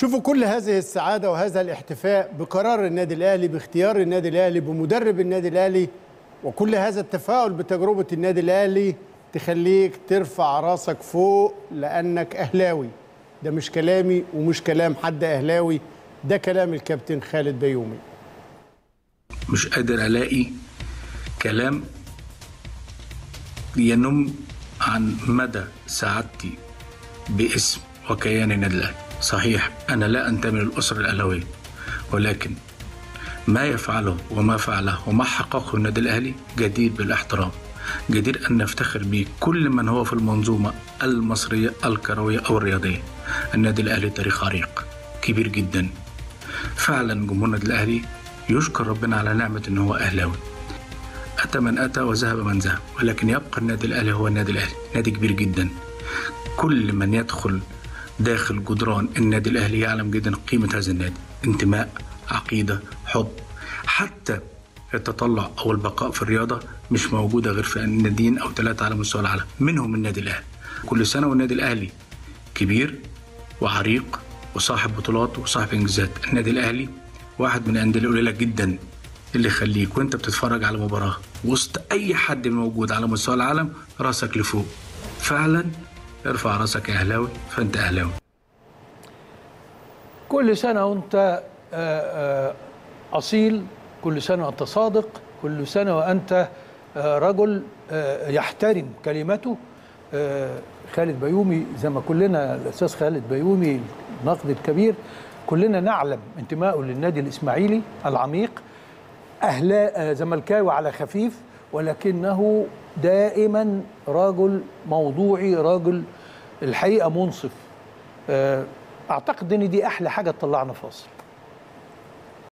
شوفوا كل هذه السعادة وهذا الاحتفاء بقرار النادي الأهلي باختيار النادي الأهلي بمدرب النادي الأهلي وكل هذا التفاؤل بتجربة النادي الأهلي تخليك ترفع راسك فوق لأنك أهلاوي ده مش كلامي ومش كلام حد أهلاوي ده كلام الكابتن خالد بيومي مش قادر الاقي كلام ينم عن مدى سعادتي باسم وكيان النادي الاهلي صحيح انا لا انتمي للاسره الاهلاويه ولكن ما يفعله وما فعله وما حققه النادي الاهلي جدير بالاحترام جدير ان نفتخر به كل من هو في المنظومه المصريه الكرويه او الرياضيه النادي الاهلي تاريخ عريق كبير جدا فعلا جمهور النادي الاهلي يشكر ربنا على نعمه ان هو اهلاوي اتى من اتى وذهب من ذهب ولكن يبقى النادي الاهلي هو النادي الاهلي نادي كبير جدا كل من يدخل داخل جدران النادي الاهلي يعلم جدا قيمه هذا النادي انتماء عقيده حب حتى التطلع او البقاء في الرياضه مش موجوده غير في ناديين او ثلاثه على مستوى العالم منهم النادي الاهلي كل سنه والنادي الاهلي كبير وعريق وصاحب بطولات وصاحب انجازات النادي الاهلي واحد من الانديه القليله جدا اللي يخليك وانت بتتفرج على مباراه وسط اي حد موجود على مستوى العالم راسك لفوق فعلا ارفع راسك يا اهلاوي فانت اهلاوي كل سنة وأنت آه، آه، أصيل كل سنة وأنت صادق كل سنة وأنت آه، رجل آه، يحترم كلمته آه، خالد بيومي زي ما كلنا الأستاذ خالد بيومي الناقد الكبير كلنا نعلم انتمائه للنادي الإسماعيلي العميق أهلا آه، زملكاوي على خفيف ولكنه دائما رجل موضوعي راجل الحقيقة منصف آه، اعتقد ان دي احلى حاجه تطلعنا فاصل